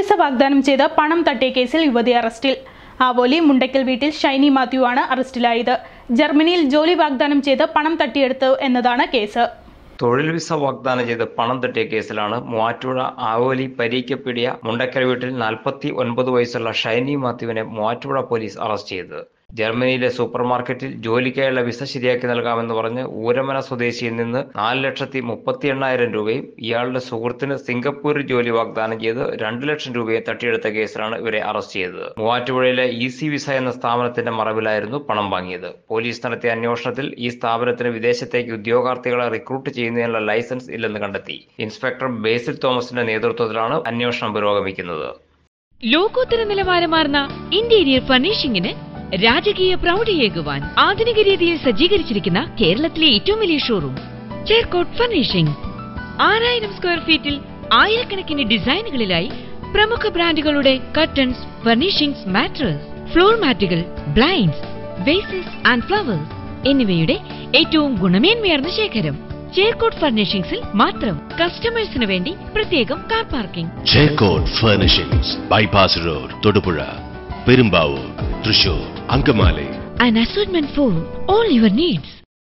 Visa വാഗ്ദാനം ചെയ്ത് പണം തട്ടിയ കേസിൽ യുവതി അറസ്റ്റിൽ ആവോലി മുണ്ടയ്ക്കൽ വീട്ടിൽ ഷൈനി മാത്യു ആണ് അറസ്റ്റിലായത് ജർമ്മനിയിൽ ജോലി വാഗ്ദാനം ചെയ്ത് പണം തട്ടിയെടുത്തു എന്നതാണ് കേസ് തൊഴിൽ വിസ വാഗ്ദാനം ചെയ്ത് പണം തട്ടിയ കേസിലാണ് മൂവാറ്റുപുഴ ആവോലി പരീക്കപ്പിടിയ മുണ്ടക്കര വീട്ടിൽ നാൽപ്പത്തി ഒൻപത് വയസ്സുള്ള ഷൈനി മാത്യുവിനെ മൂവാറ്റുപുഴ പോലീസ് അറസ്റ്റ് ചെയ്തത് ജർമ്മനിയിലെ സൂപ്പർ മാർക്കറ്റിൽ ജോലിക്കായുള്ള വിസ ശരിയാക്കി നൽകാമെന്ന് പറഞ്ഞ് ഊരമന സ്വദേശിയിൽ നിന്ന് നാല് ലക്ഷത്തി മുപ്പത്തി എണ്ണായിരം രൂപയും ഇയാളുടെ സുഹൃത്തിന് സിംഗപ്പൂരിൽ ജോലി വാഗ്ദാനം ചെയ്ത് രണ്ട് ലക്ഷം രൂപയെ തട്ടിയെടുത്ത കേസിലാണ് ഇവരെ അറസ്റ്റ് ചെയ്തത് മൂവാറ്റുപുഴയിലെ ഇ സി വിസ എന്ന സ്ഥാപനത്തിന്റെ മറവിലായിരുന്നു പണം വാങ്ങിയത് പോലീസ് നടത്തിയ അന്വേഷണത്തിൽ ഈ സ്ഥാപനത്തിന് വിദേശത്തേക്ക് ഉദ്യോഗാർത്ഥികളെ റിക്രൂട്ട് ചെയ്യുന്നതിനുള്ള ലൈസൻസ് ഇല്ലെന്ന് കണ്ടെത്തി ഇൻസ്പെക്ടർ ബേസിൽ തോമസിന്റെ നേതൃത്വത്തിലാണ് അന്വേഷണം പുരോഗമിക്കുന്നത് ലോകോത്തര നിലവാരമാർന്ന ഇന്റീരിയർ ഫർണിഷിംഗിന് രാജകീയ പ്രൗഢിയേകുവാൻ ആധുനിക രീതിയിൽ സജ്ജീകരിച്ചിരിക്കുന്ന കേരളത്തിലെ ഏറ്റവും വലിയ ഷോറൂം ചേർക്കോട്ട് ഫർണിഷിംഗ് ആറായിരം സ്ക്വയർ ഫീറ്റിൽ ആയിരക്കണക്കിന് ഡിസൈനുകളിലായി പ്രമുഖ ബ്രാൻഡുകളുടെ കർട്ടൻസ് ഫർണിഷിംഗ്സ് മാട്രസ് ഫ്ലോർ മാറ്റുകൾ ബ്ലൈൻഡ്സ് വേസസ് ആൻഡ് ഫ്ലവേഴ്സ് എന്നിവയുടെ ഏറ്റവും ഗുണമേന്മയാർന്ന ശേഖരം ചേർക്കോട്ട് ഫർണിഷിംഗ്സിൽ മാത്രം കസ്റ്റമേഴ്സിന് വേണ്ടി പ്രത്യേകം car parking Chekkott furnishings bypass road Thodupuzha Perumbavoor Thrissur Angamaly an assortment for all your needs.